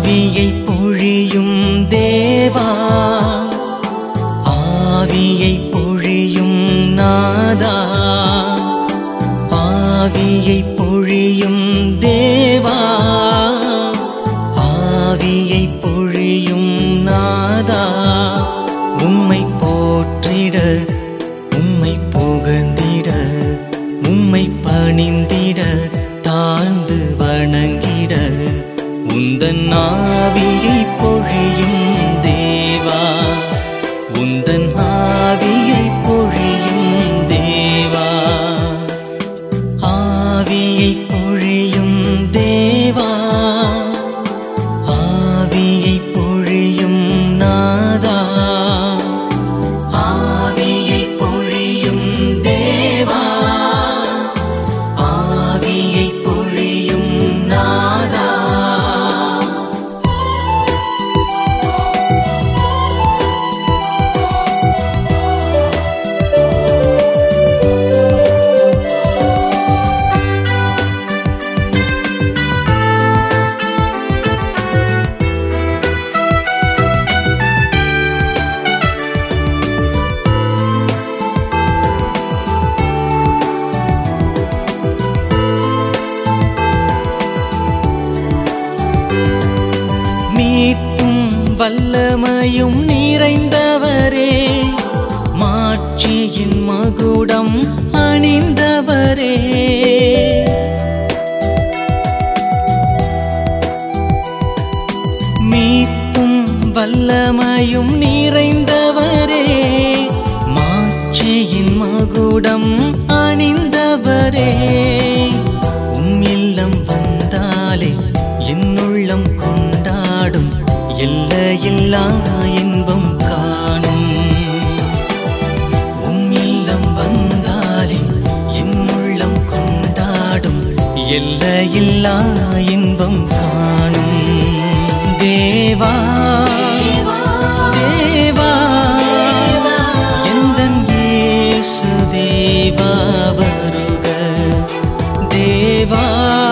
ஆவியை பொழியும் தேவா ஆவியை பொழியும் நாதா ஆவியை பொழியும் தேவா ஆவியை பொழியும் நாதா உம்மை போற்றிட உம்மை புகழ்ந்திட உம்மை பணிந்திட தாழ்ந்து வணங்கிட உந்தன் ஆவியை பொழியும் தேவா உந்தன் ஆவியை பொழியும் தேவா ஆவியை பொழியும் தேவா ஆவியை பொழியும் நாதா ஆவியை பொழியும் தேவா ஆவியை பொழியும் நாதா மீட்பும் வல்லமையும் நிறைந்தவரே மாட்சியின் மகுடம் அணிந்தவரே மீட்பும் வல்லமையும் நிறைந்தவரே மாட்சியின் மகுடம் அணிந்தவரே உம் இல்லம் வந்தாலே என்னுள்ளம் கொண்டாடும் எல்லையில்லா இன்பம் காணும் உம் இல்லம் வந்தாலே என்னுள்ளம் கொண்டாடும் எல்லையில்லா இன்பம் காணும் தேவா தேவா எந்தன் இயேசு தேவா வருக தேவா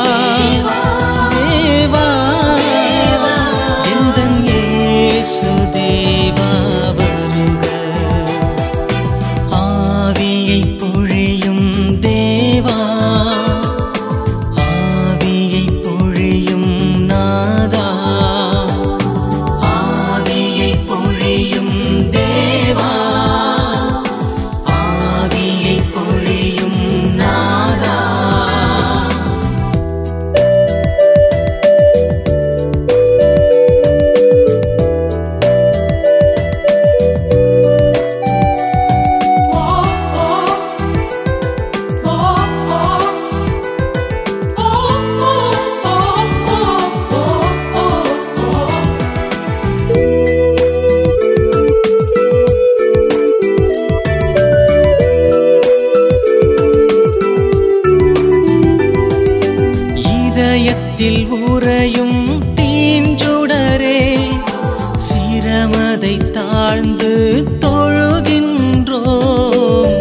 தேவா எந்தன் இயேசு தேவா வருக ஆவியை பொழியும் தேவா ஆவியை பொழியும் நாதா ஆவியை பொழியும் தேவா ஆவியை பொழியும் நாதா இதயத்தில் உறையும் தீஞ்சுடரே சிரமதை தாழ்ந்து தொழுகின்றோம்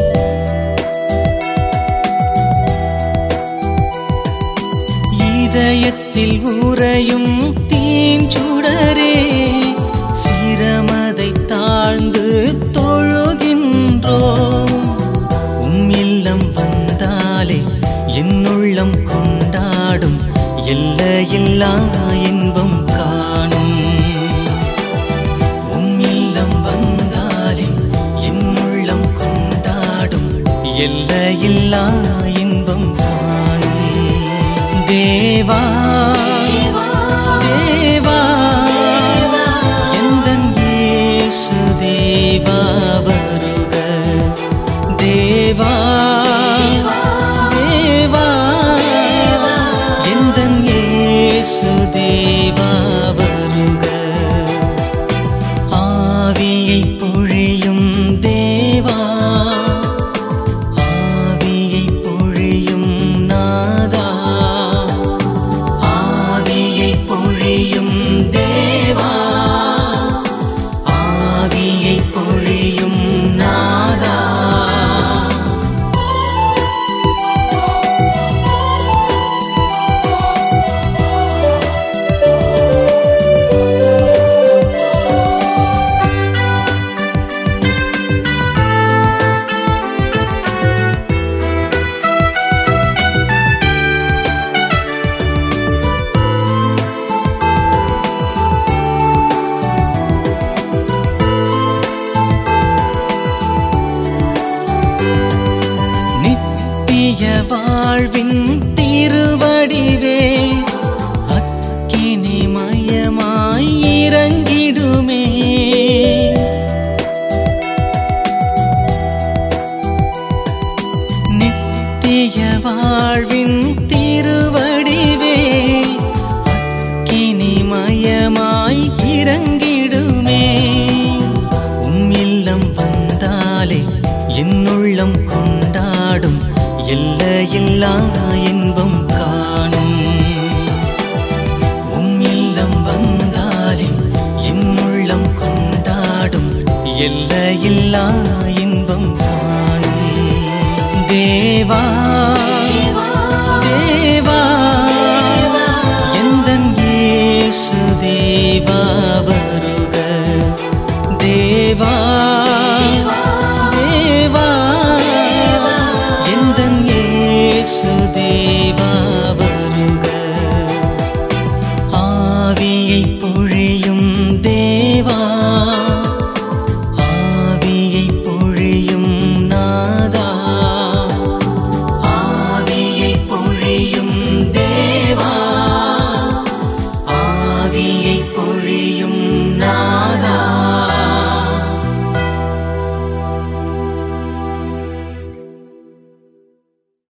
இதயத்தில் உறையும் தீஞ்சுடரே சிரமதை தாழ்ந்து தொழுகின்றோம் உம் இல்லம் வந்தாலே என்னுள்ளம் கொண்டாடும் எல்லையில்லா இன்பம் காணும் உம் இல்லம் வந்தாலே என்னுள்ளம் கொண்டாடும் எல்லையில்லா இன்பம் காணும் தேவா தேவா எந்தன் இயேசு தேவா வருக தேவா தேவா எந்தன் இயேசு தேவா வருக ஆவியை பொழியும் தேவா ஆவியை பொழியும் நாதா எல்லையில்லா இன்பம் காணும் உம் இல்லம் வந்தாலே என் உள்ளம் கொண்டாடும் எல்லையில்லா இன்பம் காணும் தேவா தேவா எந்தன் இயேசு தேவா வருக தேவா தேவா எந்தன் இயேசு தேவா வருக ஆவியை